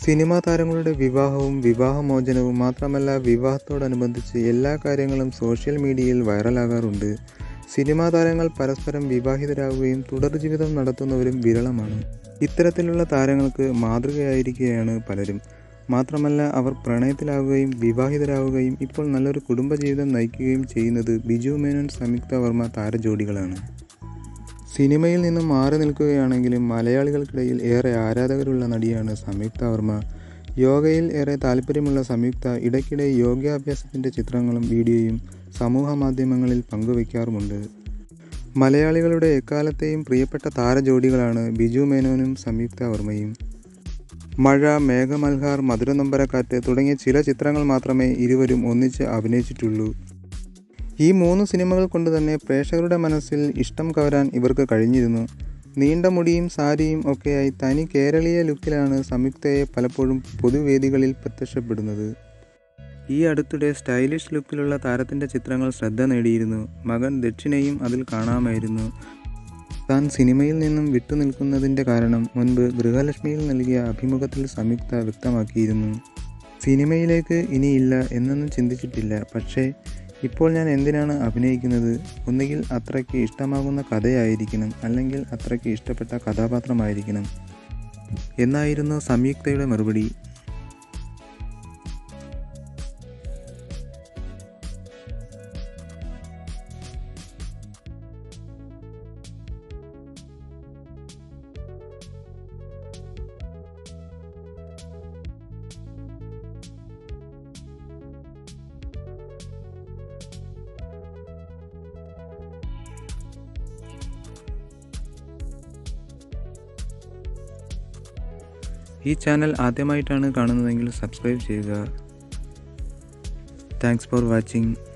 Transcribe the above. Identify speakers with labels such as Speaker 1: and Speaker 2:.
Speaker 1: cinema താരങ്ങളുടെ വിവാഹവും വിവാഹമോചനവും മാത്രമല്ല വിവാഹത്തോടനുബന്ധിച്ച് എല്ലാ കാര്യങ്ങളും സോഷ്യൽ മീഡിയയിൽ വൈറലാകാറുണ്ട് സിനിമാ താരങ്ങൾ പരസ്പരം വിവാഹിതരാകുകയും തുടർ ജീവിതം നടത്തുന്നവരും വിരളമാണ് ഇത്തരത്തിലുള്ള താരങ്ങൾക്ക് മാതൃകയായിരിക്കുകയാണ് പലരും മാത്രമല്ല അവർ പ്രണയത്തിലാവുകയും വിവാഹിതരാവുകയും ഇപ്പോൾ നല്ലൊരു കുടുംബജീവിതം നയിക്കുകയും ചെയ്യുന്നത് ബിജു മേനോൻ സംയുക്ത വർമ്മ താരജോഡികളാണ് സിനിമയിൽ നിന്നും മാറി നിൽക്കുകയാണെങ്കിലും മലയാളികൾക്കിടയിൽ ഏറെ ആരാധകരുള്ള നടിയാണ് സംയുക്ത വർമ്മ യോഗയിൽ ഏറെ താല്പര്യമുള്ള സംയുക്ത ഇടയ്ക്കിടെ യോഗാഭ്യാസത്തിൻ്റെ ചിത്രങ്ങളും വീഡിയോയും സമൂഹ മാധ്യമങ്ങളിൽ പങ്കുവയ്ക്കാറുമുണ്ട് മലയാളികളുടെ എക്കാലത്തെയും പ്രിയപ്പെട്ട താരജോഡികളാണ് ബിജു മേനോനും സംയുക്ത വർമ്മയും മഴ മേഘമൽഹാർ മധുരനൊമ്പരക്കാറ്റ് തുടങ്ങിയ ചില ചിത്രങ്ങൾ മാത്രമേ ഇരുവരും ഒന്നിച്ച് അഭിനയിച്ചിട്ടുള്ളൂ ഈ മൂന്ന് സിനിമകൾ കൊണ്ട് തന്നെ പ്രേക്ഷകരുടെ മനസ്സിൽ ഇഷ്ടം കവരാൻ ഇവർക്ക് കഴിഞ്ഞിരുന്നു നീണ്ട മുടിയും സാരിയും ഒക്കെയായി തനി കേരളീയ ലുക്കിലാണ് സംയുക്തയെ പലപ്പോഴും പൊതുവേദികളിൽ പ്രത്യക്ഷപ്പെടുന്നത് ഈ അടുത്തിടെ സ്റ്റൈലിഷ് ലുക്കിലുള്ള താരത്തിൻ്റെ ചിത്രങ്ങൾ ശ്രദ്ധ നേടിയിരുന്നു മകൻ ദക്ഷിണയും അതിൽ കാണാമായിരുന്നു താൻ സിനിമയിൽ നിന്നും വിട്ടുനിൽക്കുന്നതിൻ്റെ കാരണം മുൻപ് ഗൃഹലക്ഷ്മിയിൽ നൽകിയ അഭിമുഖത്തിൽ സംയുക്ത വ്യക്തമാക്കിയിരുന്നു സിനിമയിലേക്ക് ഇനിയില്ല എന്നൊന്നും ചിന്തിച്ചിട്ടില്ല പക്ഷേ ഇപ്പോൾ ഞാൻ എന്തിനാണ് അഭിനയിക്കുന്നത് ഒന്നുകിൽ അത്രയ്ക്ക് ഇഷ്ടമാകുന്ന കഥയായിരിക്കണം അല്ലെങ്കിൽ അത്രയ്ക്ക് ഇഷ്ടപ്പെട്ട കഥാപാത്രമായിരിക്കണം എന്നായിരുന്നു സംയുക്തയുടെ മറുപടി ഈ ചാനൽ ആദ്യമായിട്ടാണ് കാണുന്നതെങ്കിൽ സബ്സ്ക്രൈബ് ചെയ്യുക താങ്ക്സ് ഫോർ വാച്ചിങ്